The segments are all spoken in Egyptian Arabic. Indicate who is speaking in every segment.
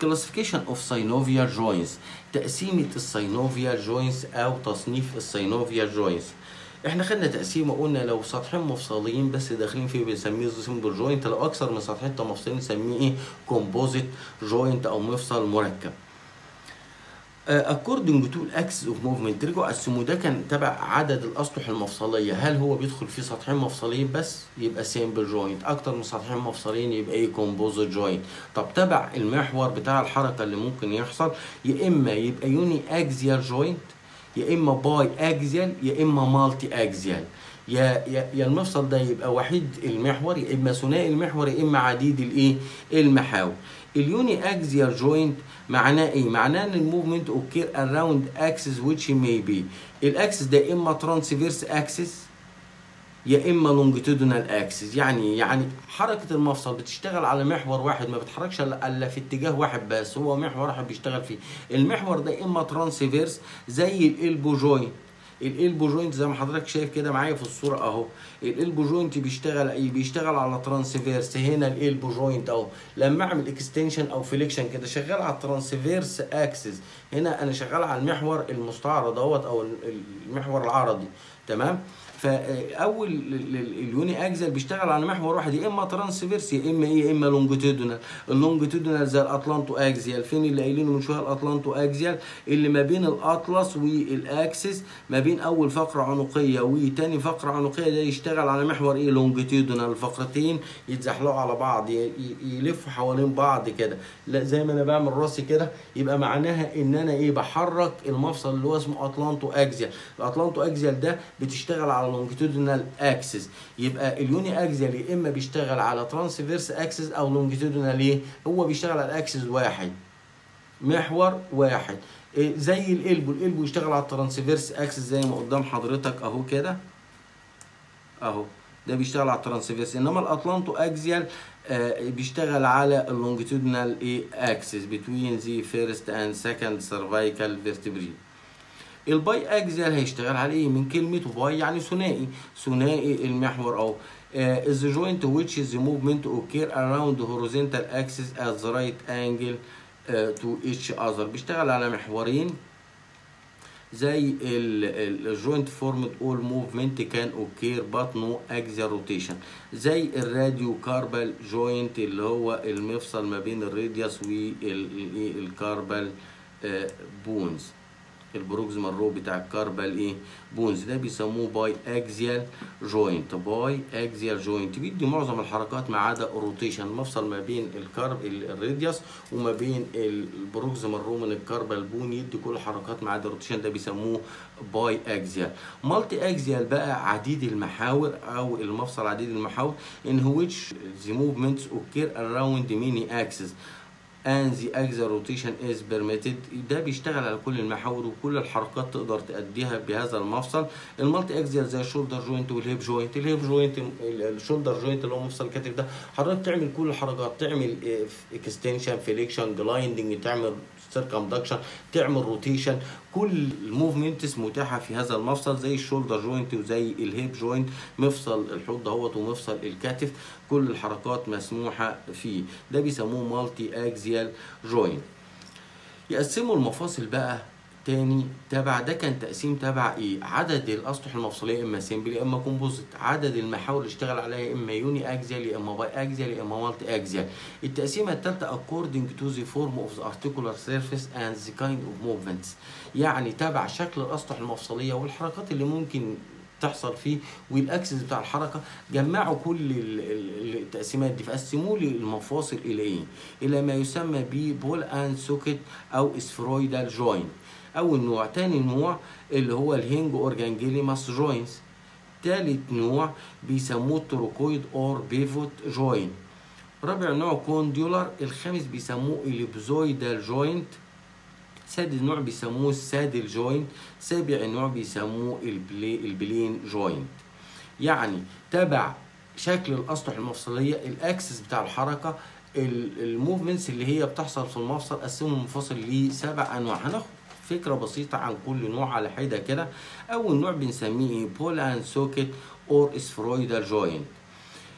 Speaker 1: classification of synovial joints تقسيمة السينوفيال جوينتس أو تصنيف السينوفيال جوينتس احنا خدنا تقسيمه قلنا لو سطحين مفصليين بس داخلين فيه بنسميه سمبل جوينت لو اكثر من سطحين مفصلين نسميه ايه كومبوزيت جوينت او مفصل مركب اكوردنج تو الاكسس اوف موفمنت رجعوا قسموا ده كان تبع عدد الاسطح المفصليه هل هو بيدخل في سطحين مفصليين بس يبقى سيمبل جوينت اكتر من سطحين مفصليين يبقى ايه كومبوزيت جوينت طب تبع المحور بتاع الحركه اللي ممكن يحصل يا اما يبقى يوني اكزيال جوينت يا اما باي اكزيال يا اما مالتي اكزيال يا يا يا المفصل ده يبقى وحيد المحور يا اما ثنائي المحور يا اما عديد الايه المحاور اليوني اكزيال جوينت معناه ايه معناه ان الموفمنت اوكير اراوند اكسس which may be الاكسس ده اما ترانسفيرس اكسس يا اما لونجيتودينال اكسس يعني يعني حركه المفصل بتشتغل على محور واحد ما بتحركش الا في اتجاه واحد بس هو محور واحد بيشتغل فيه المحور ده اما ترانسفيرس زي الالبو جوينت الالبو جوينت زي ما حضرتك شايف كده معايا في الصوره اهو الالبو جوينت بيشتغل ايه بيشتغل على ترانسفيرس هنا الالبو جوينت اهو لما اعمل اكستنشن او فليكشن كده شغال على الترانسفيرس اكسس هنا انا شغال على المحور المستعرض اهوت او المحور العرضي تمام فاول اليوني اكزل بيشتغل على محور واحد يا اما ترانسفيرس يا اما ايه يا اما لونجيتودينال اللونجيتودينال زي الاطلانتو اكزيال فين اللي قايلينه من شويه الاطلانتو اكزيال اللي ما بين الاطلس والاكسس ما بين اول فقره عنقيه وتاني فقره عنقيه ده يشتغل على محور ايه لونجيتودينال الفقرتين يتزحلقوا على بعض يلفوا حوالين بعض كده لا زي ما انا بعمل راسي كده يبقى معناها ان انا ايه بحرك المفصل اللي هو اسمه اطلانتو اكزيال الاطلانتو اكزيال ده بتشتغل على لونجيتودينال اكسس يبقى اليوني اكزيال يا اما بيشتغل على ترانسفيرس اكسس او لونجيتودينال ايه هو بيشتغل على اكسس واحد محور واحد إيه زي القلب القلب يشتغل على الترانسفيرس اكسس زي ما قدام حضرتك اهو كده اهو ده بيشتغل على الترانسفيرس انما الاطلانتو اكزيال آه بيشتغل على اللونجيتودينال ايه اكسس بتوين ذا فيرست اند سكند سيرفايكال فيرتبري الباي اكزيال هيشتغل على ايه من كلمه باي يعني ثنائي ثنائي المحور او is the joint which is the movement occur around the horizontal axis at the right angle uh, to each other بيشتغل على محورين زي الجوينت فورمد اول موفمنت كان اوكير بات نو اكزيال روتيشن زي الراديو كاربال جوينت اللي هو المفصل ما بين الراديوس والكاربال بونز البروكسيمال رو بتاع الكاربال ايه بونز ده بيسموه باي اكزيال جوينت باي اكزيال جوينت بيدي معظم الحركات ما عدا الروتيشن المفصل ما بين الكارب الراديوس وما بين البروكسيمال رو من الكاربال بون يدي كل الحركات ما عدا الروتيشن ده بيسموه باي اكزيال مالتي اكزيال بقى عديد المحاور او المفصل عديد المحاور in which the movements occur around many axes and the axial rotation is permitted ده بيشتغل على كل المحاور وكل الحركات تقدر تأديها بهذا المفصل المالتي اكزيال زي الشولدر جوينت والهيب جوينت الهيب جوينت الشولدر جوينت اللي هو مفصل الكتف ده حضرتك تعمل كل الحركات تعمل اكستنشن فليكشن جلايندنج تعمل سيركمدكشن تعمل روتيشن كل الموفمنتس متاحه في هذا المفصل زي الشولدر جوينت وزي الهيب جوينت مفصل الحوض دهوت ومفصل الكتف كل الحركات مسموحه فيه ده بيسموه مالتي اكزيال جوينت يقسموا المفاصل بقى تاني تبع ده كان تقسيم تبع ايه عدد الاسطح المفصليه اما سيمبل يا اما كومبوزيت عدد المحاور اللي اشتغل عليها يا اما يوني اكزيال يا اما باي اكزيال يا اما مالتي اكزيال التقسيمه الثالثه according to the form of the articular surface and the kind of movements يعني تبع شكل الاسطح المفصليه والحركات اللي ممكن تحصل فيه والاكسس بتاع الحركه جمعوا كل التقسيمات دي فقسموا لي المفاصل الى ايه؟ الى ما يسمى ب بول اند سوكت او اسفرويدال جوينت اول نوع تاني نوع اللي هو الهينج اورجانجيليماس جوينتس تالت نوع بيسموه التروكويد اور بيفوت جوينت رابع نوع كونديولار الخامس بيسموه البزويدال جوينت سادس نوع بيسموه السادل جوينت سابع نوع بيسموه البلي البلين جوينت يعني تبع شكل الاسطح المفصليه الاكسس بتاع الحركه الموفمنتس اللي هي بتحصل في المفصل قسموا المفاصل لسبع انواع هناخد فكره بسيطه عن كل نوع على حده كده اول نوع بنسميه بول اند سوكت اور اسفرويدال جوينت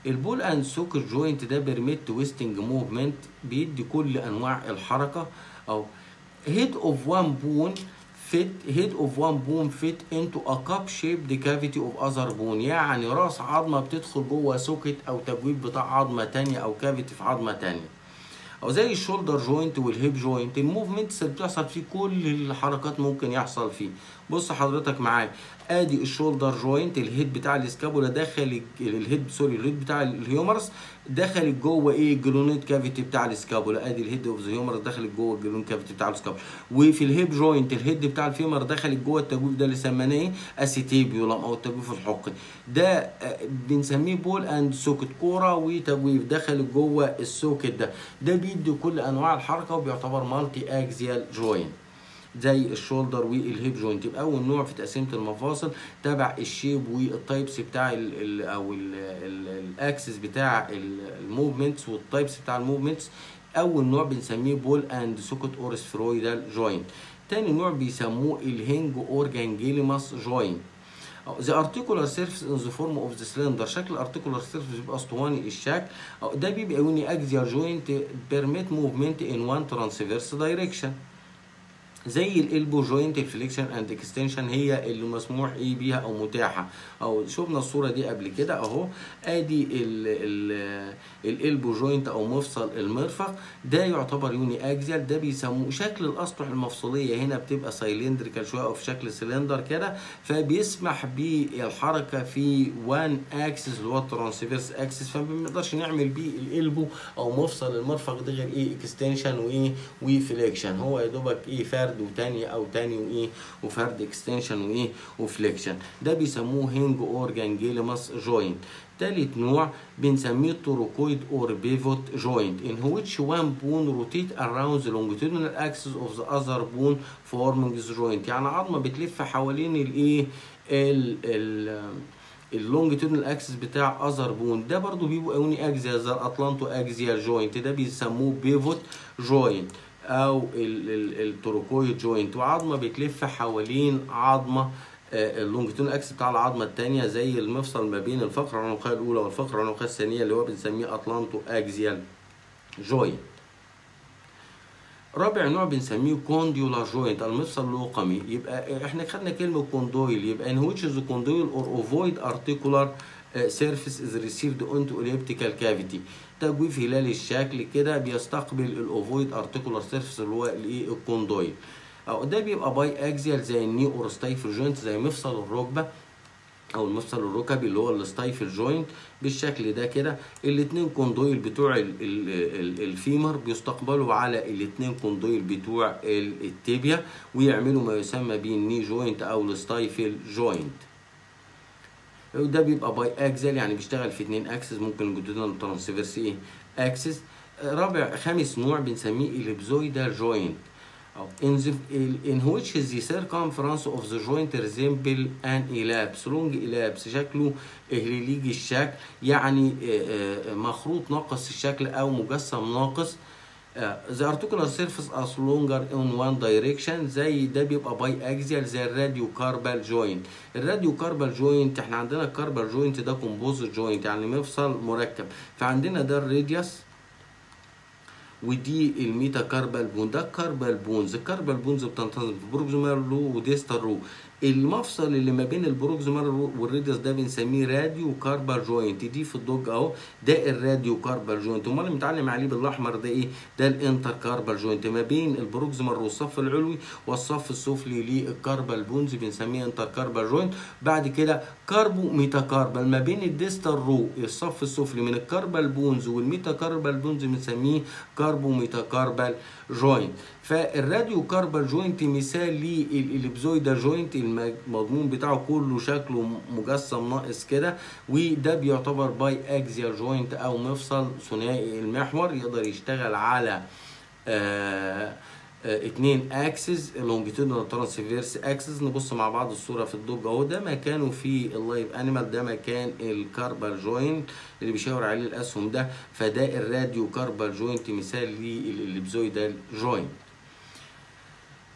Speaker 1: البول اند سوكت جوينت ده بيرميت تويستنج موفمنت بيدي كل انواع الحركه او head of one bone fit head of one bone fit into a cup shaped cavity of other bone يعني راس عظمه بتدخل جوه سوكت او تجويف بتاع عظمه تانية او كافيتي في عظمه تانية او زي الشولدر جوينت والهيب جوينت الموفمنتس اللي بتحصل فيه كل الحركات ممكن يحصل فيه بص حضرتك معايا ادي الشولدر جوينت الهيد بتاع الاسكابولا دخل الهيد سوري الهيد بتاع الهيومرس دخلت جوه ايه الجلونيت كافيتي بتاع الاسكابولا ادي الهيد اوف ذا هيومرس دخلت جوه الجلون كافيتي بتاع الاسكابولا وفي الهيب جوينت الهيد بتاع الفيمر دخلت جوه التجويف ده اللي سميناه ايه اسيتيبيولم او التجويف الحقي ده بنسميه بول اند سوكت كوره وتجويف دخلت جوه السوكت ده ده بيدي كل انواع الحركه وبيعتبر مالتي اكزيال جوينت زي الشولدر والهيب جوينت يبقى اول نوع في تقسيمه المفاصل تبع الشيب والتايبس بتاع ال ال او الاكسس بتاع الموفمنتس والتايبس بتاع الموفمنتس اول نوع بنسميه بول اند سوكت اور سفرويدال جوينت تاني نوع بيسموه الهنج اورجانجيليماس جوينت ذا ارتيكولار سيرفيس ان ذا فورم اوف ذا سلندر شكل الارتيكولار سيرفيس بيبقى اسطواني الشكل ده بيبقى يوني اكزيال جوينت بيرميت موفمنت ان وان ترانسفيرس دايركشن زي الالبو جوينت الفليكشن اند اكستنشن هي اللي مسموح ايه بيها او متاحه او شفنا الصوره دي قبل كده اهو ادي الالبو جوينت او مفصل المرفق ده يعتبر يوني اكزيال ده بيسموه شكل الاسطح المفصليه هنا بتبقى سايلندريكال شويه او في شكل سلندر كده فبيسمح بالحركه في وان اكسس اللي هو الترانسفيرس اكسس فما بنقدرش نعمل بيه الالبو او مفصل المرفق ده غير ايه اكستنشن وايه وفليكشن هو يا دوبك ايه فرد وتاني او تاني وايه وفرد اكستنشن وايه وفليكشن ده بيسموه هينج اورجانجيليماس جوينت تالت نوع بنسميه تروكويد اور بيفوت جوينت in which one bone rotate around the longitudinal axis of the other bone forming the joint يعني عظمه بتلف حوالين الايه ال ال اللونجيتودنال اكسس بتاع اذر بون ده برضو بيبقى يوني اكزيال زي الاطلانتو اكزيال جوينت ده بيسموه بيفوت جوينت او التروكويد جوينت وعظمه بتلف حوالين عظمه اللونجيتودنال اكس بتاع العظمه الثانيه زي المفصل ما بين الفقره العنقيه الاولى والفقره العنقيه الثانيه اللي هو بنسميه اطلانتو اكزيال جوينت رابع نوع بنسميه كونديولار جوينت المفصل اللوقمي يبقى احنا خدنا كلمه كوندويل يبقى ان which is كوندويل or ovoid articular surface is received onto elliptical cavity تجويف هلالي الشكل كده بيستقبل الاوفويد ارتيكولار سيرفيس اللي هو الايه الكوندويل او ده بيبقى باي اكزيال زي الني اور ستايفل جوينت زي مفصل الركبه او المفصل الركبي اللي هو الستايفل جوينت بالشكل ده كده الاثنين كوندويل بتوع ال ال ال الفيمر بيستقبلوا على الاثنين كوندويل بتوع التيبيا ويعملوا ما يسمى بالني جوينت او الستايفل جوينت وده بيبقى باي اكزل يعني بيشتغل في اتنين اكسس ممكن الجدودان ترانسفيرس ايه اكسس رابع خامس نوع بنسميه الابزويدال جوينت أو in, the, in which the circumference of the joint resemble an ellipse long ellipse شكله هليليجي الشكل يعني مخروط ناقص الشكل او مجسم ناقص the articular surface is longer in one direction زي ده بيبقى باي اكزيال زي الراديو كاربال جوينت الراديو كاربال جوينت احنا عندنا الكاربال جوينت ده كومبوزيت جوينت يعني مفصل مركب فعندنا ده الراديوس ودي الميتا كاربال بون ده كاربال بونز الكاربال بونز بتنتظم في بروكسيمال رو وديستال رو المفصل اللي ما بين البروكسيمال والريديوس ده بنسميه راديو كاربال جوينت دي في الدوج اهو ده الراديو كاربال جوينت امال اللي متعلم عليه بالاحمر ده ايه ده الانتر كاربال جوينت ما بين البروكسيمال والصف العلوي والصف السفلي للكاربال بونز بنسميه انتر كاربال جوينت بعد كده كاربو ميتا كاربال ما بين الديستال رو الصف السفلي من الكاربال بونز والميتا كاربال بونز بنسميه كاربو ميتا كاربال جوينت فالراديو كاربال جوينت مثال للابزويدا جوينت المضمون بتاعه كله شكله مجسم ناقص كده وده بيعتبر باي اكزيال جوينت او مفصل ثنائي المحور يقدر يشتغل على آه اتنين اكسس لونجيتودنال ترانسفيرس اكسس نبص مع بعض الصوره في الدوج اهو ده مكانه في اللايف انيمال ده مكان الكاربال جوينت اللي بيشاور عليه الاسهم ده فده الراديو كاربال جوينت مثال للابزويدال جوينت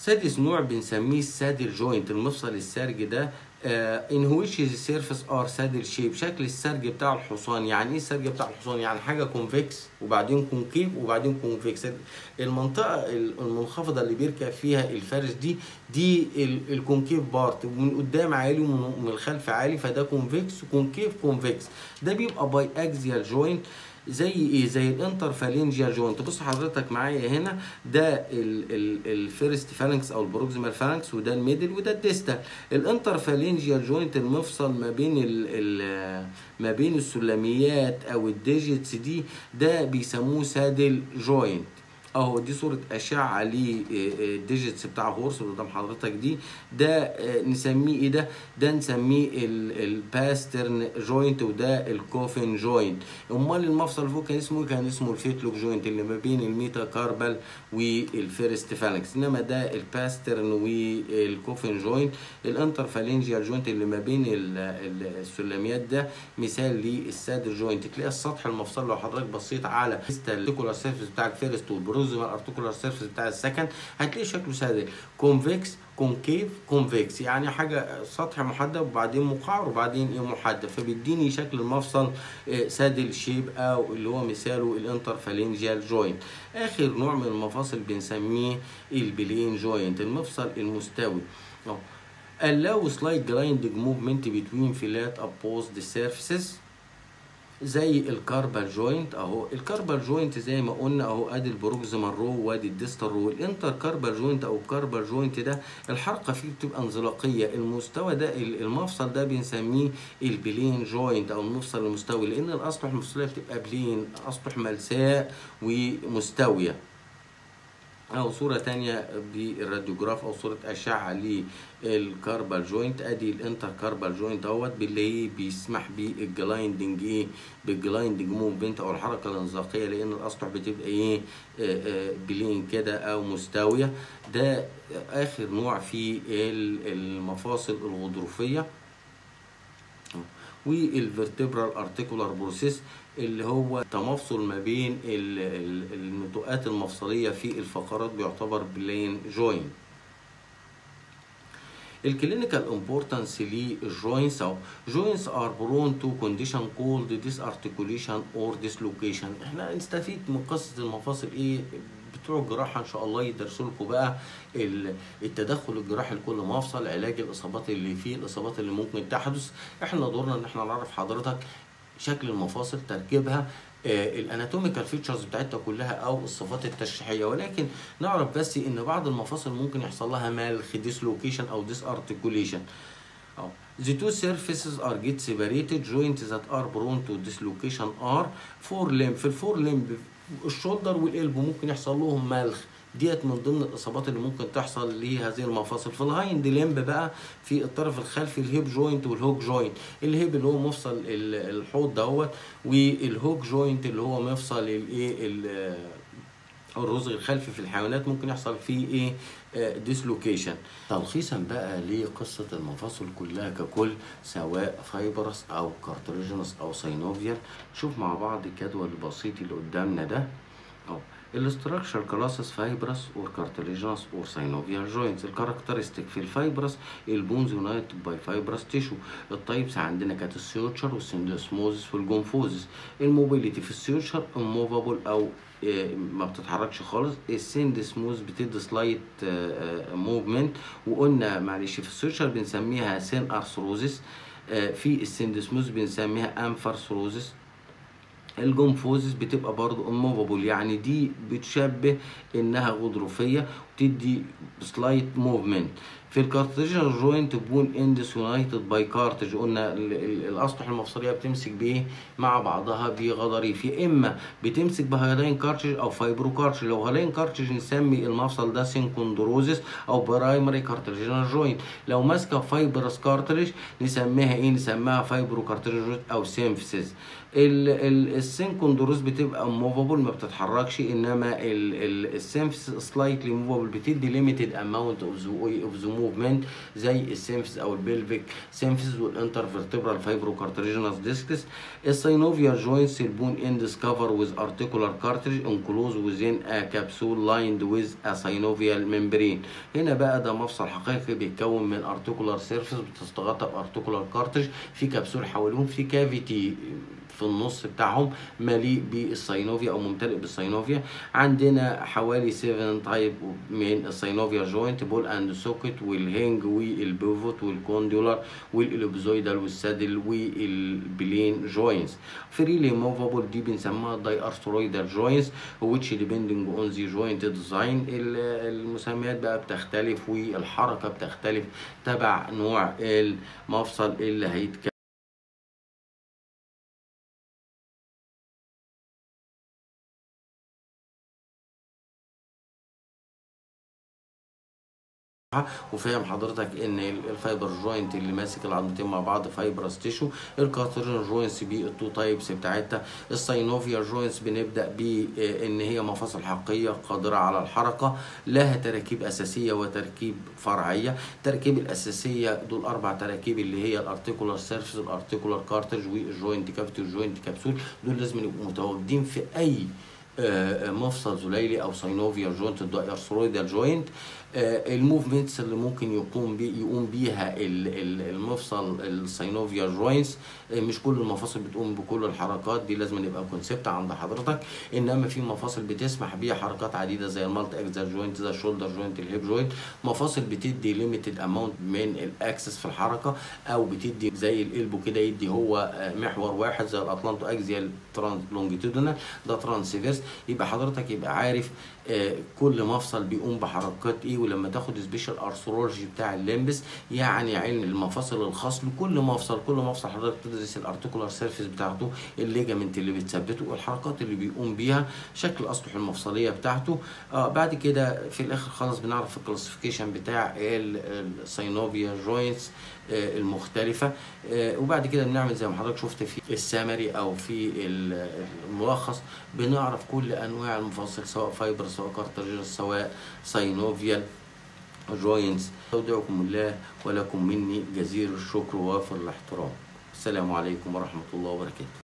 Speaker 1: سادس نوع بنسميه السادل جوينت المفصل السرج ده ان which the surface are saddle shape شكل السرج بتاع الحصان يعني ايه السرج بتاع الحصان يعني حاجه كونفكس وبعدين كونكيف وبعدين كونفكس المنطقه المنخفضه اللي بيركب فيها الفارس دي دي الكونكيف بارت من قدام عالي ومن الخلف عالي فده كونفكس كونكيف كونفكس ده بيبقى باي اكزيال جوينت زي ايه زي الانترفالينجيال جوينت بص حضرتك معايا هنا ده الفيرست فالانكس او البروكسيمال فالانكس وده الميدل وده الديستال الانترفالينجيال جوينت المفصل ما بين ال ال ما بين السلميات او الديجيتس دي ده بيسموه سادل جوينت اهو دي صورة أشعة للديجيتس بتاع هورس اللي قدام حضرتك دي ده نسميه ايه ده؟ ده نسميه الباسترن جوينت وده الكوفن جوينت امال المفصل فوق كان اسمه كان اسمه الفيتلوك جوينت اللي ما بين الميتا كاربال والفيرست فالانكس انما ده الباسترن والكوفن جوينت الانترفالينجيال جوينت اللي ما بين السلميات ده مثال للسادر جوينت تلاقي السطح المفصل لو حضرتك بصيت على الارتيكولار سيرفيس بتاع الفيرست والبروز البروزيمال ارتيكولار سيرفيس بتاع السكن هتلاقي شكله سادل كونفكس كونكيف كونفكس يعني حاجه سطح محدب وبعدين مقعر وبعدين ايه محدب فبيديني شكل المفصل سادل شيب او اللي هو مثاله الانترفالينجيال جوينت اخر نوع من المفاصل بنسميه البلين جوينت المفصل المستوي اهو allow slight grinding movement between flat opposed surfaces زي الكاربال جوينت اهو الكاربال جوينت زي ما قلنا اهو ادي البروكسيمال رو وادي الديستال رو الانتر كاربال جوينت او الكاربال جوينت ده الحركه فيه بتبقى انزلاقيه المستوى ده المفصل ده بنسميه البلين جوينت او المفصل المستوي لان الاسطح المفصليه بتبقى بلين اسطح ملساء ومستويه او صوره تانية بالراديوجراف او صوره اشعه للكاربال جوينت ادي الانتر كاربال جوينت اهوت باللي بيسمح بالجلايندنج ايه بالجلايندنج موفمنت او الحركه الانزلاقيه لان الاسطح بتبقى ايه بلين كده او مستويه ده اخر نوع في المفاصل الغضروفيه والفرتبرال ارتيكولار بروسيس اللي هو تمفصل ما بين النتوءات المفصليه في الفقرات بيعتبر بلين جوين الكلينيكال امبورتانس للجوينتس او جوينتس ار برون تو كونديشن كولد ديس ارتكوليشن اور ديسلوكيشن احنا نستفيد من قصه المفاصل ايه بتوع الجراحه ان شاء الله يدرسوا لكم بقى التدخل الجراحي لكل مفصل علاج الاصابات اللي فيه الاصابات اللي ممكن تحدث احنا دورنا ان احنا نعرف حضرتك شكل المفاصل تركيبها آه الاناتوميكال فيتشرز بتاعتها كلها او الصفات التشريحيه ولكن نعرف بس ان بعض المفاصل ممكن يحصل لها ملخ ديسلوكيشن او ديس ارتكوليشن أو The two surfaces are get separated joints that are prone to dislocation are four limb في الفور لمب الشولدر والقلب ممكن يحصل لهم ملخ ديت من ضمن الاصابات اللي ممكن تحصل لهذه المفاصل في الهايند لمب بقى في الطرف الخلفي الهيب جوينت والهوك جوينت الهيب اللي هو مفصل الحوض دوت والهوك جوينت اللي هو مفصل الايه الرزغ الخلفي في الحيوانات ممكن يحصل فيه ايه ديسلوكيشن تلخيصا بقى لقصة المفاصل كلها ككل سواء فايبرس او كارتريجنس او ساينوفيال شوف مع بعض الجدول البسيط اللي قدامنا ده اهو الاستراكشر كلاسز فايبرس اور كارتليجنس اور ساينوفيال جوينتس الكاركترستيك في الفايبرس البونز يونايتد باي فايبرس تيشو التايبس عندنا كانت السيوتشر والسندسموزس والجونفوزس الموبيليتي في السيوتشر اموفابل او ما بتتحركش خالص السندسموز بتدي سلايت موفمنت وقلنا معلش في السيوتشر بنسميها سين ارثروزس في السندسموز بنسميها انفرثروزس الجونفوزس بتبقى برضو اموفابل يعني دي بتشبه انها غضروفيه وتدي سلايت موفمنت في الكارتريجنال جوينت بون اندس يونايتد باي كارتج قلنا الاسطح المفصليه بتمسك بايه مع بعضها بغضاريف يا اما بتمسك بهالاين كارتج او فايبرو كارتج لو هالاين كارتج نسمي المفصل ده سينكوندروزس او برايمري كارتريجنال جوينت لو ماسكه فايبرس كارتريج نسميها ايه نسميها فايبرو كارتريج او سيمفيسيس السينكوندروز بتبقى موفابل ما بتتحركش انما السيمفيسيس سلايتلي موفابل موفابل بتدي ليميتد اماونت اوف اوف ذا موفمنت زي السيمفيس او البلفيك سيمفيس والانترفيرتبرال فايبروكارتريجينوس ديسكس السينوفيا جوينتس البون اندس كفر ويز ارتيكولار كارتريج انكلوز وزين ا كابسول لايند ويز ا سينوفيال ممبرين هنا بقى ده مفصل حقيقي بيتكون من ارتيكولار سيرفيس بتستغطى بارتيكولار كارتريج في كبسول حواليهم في كافيتي في النص بتاعهم مليء بالسينوفيا او ممتلئ بالسينوفيا عندنا حوالي 7 تايب من السينوفيا جوينت بول اند سوكت والهنج والبيفوت والكوندولار والالوبزويدال والسادل والبلين جوينتس فريلي موفابل دي بنسميها داي ارثرويدال جوينتس which depending on the joint design المسميات بقى بتختلف والحركه بتختلف تبع نوع المفصل اللي هيتكلم وفاهم حضرتك ان الفايبر جوينت اللي ماسك العظمتين مع بعض فايبرس تيشو الكارترين جوينتس بالتو تايبس بتاعتها الساينوفيا جوينتس بنبدا بان هي مفاصل حقيقيه قادره على الحركه لها تراكيب اساسيه وتركيب فرعيه التركيب الاساسيه دول اربع تراكيب اللي هي الارتيكولار سيرفيس الارتيكولار كارترج والجوينت كافيتي والجوينت كبسول دول لازم يبقوا متواجدين في اي مفصل زليلي او ساينوفيا جوينت ارثرويدال جوينت الموفمنتس اللي ممكن يقوم بي يقوم بيها المفصل الساينوفيا جوينتس مش كل المفاصل بتقوم بكل الحركات دي لازم يبقى كونسيبت عند حضرتك انما في مفاصل بتسمح بيها حركات عديده زي المالتي اكزال جوينت زي الشولدر جوينت الهيب جوينت مفاصل بتدي ليميتد اماونت من الاكسس في الحركه او بتدي زي القلبو كده يدي هو محور واحد زي الاطلانتو اكزيال لونجيتودينال ده ترانسفيرس يبقى حضرتك يبقى عارف كل مفصل بيقوم بحركات ايه ولما تاخد سبيشال ارثرولوجي بتاع الليمبس يعني علم المفاصل الخاص لكل مفصل كل مفصل حضرتك تدرس الارتيكولار سيرفيس بتاعته الليجامنت اللي بتثبته والحركات اللي بيقوم بيها شكل الاسطح المفصليه بتاعته آه بعد كده في الاخر خالص بنعرف الكلاسيفيكيشن بتاع الساينوفيا جوينتس آه المختلفة آه وبعد كده بنعمل زي ما حضرتك شفت في السامري او في الملخص بنعرف كل انواع المفاصل سواء فايبر سواء كارترجينس سواء ساينوفيال جوينتس استودعكم الله ولكم مني جزيل الشكر ووافر الاحترام السلام عليكم ورحمة الله وبركاته